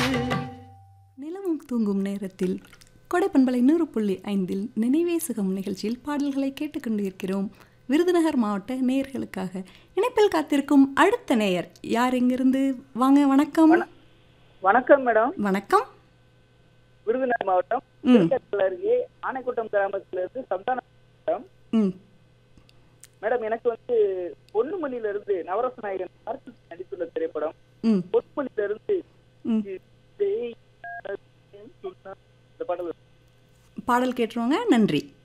நிலவும் தூங்கும் நேரத்தில் கொடைப்பண்பலை நூறு புள்ளி ஐந்தில் நினைவே சுகம் நிகழ்ச்சியில் பாடல்களை கேட்டுக்கொண்டு இருக்கிறோம் விருதுநகர் மாவட்ட நேயர்களுக்காக இணைப்பில் காத்திருக்கும் அடுத்த நேயர் யார் எங்கிருந்து வாங்க வணக்கம் வணக்கம் மேடம் வணக்கம் விருதுநகர் மாவட்டம் ம் திருக்கத்தில் அருகே ஆனைக்குட்டம் கிராமத்துல இருந்து சந்தான மேடம் ம் மேடம் எனக்கு வந்து பொன்னுமணியில இருந்து நவரச நாயகன் கார்த்திக் நடித்துள்ள திரைப்படம் ம் பொன்னுமணியில இருந்து ம் இந்த பாடல் பாடல் கேட்டுருவாங்க நன்றி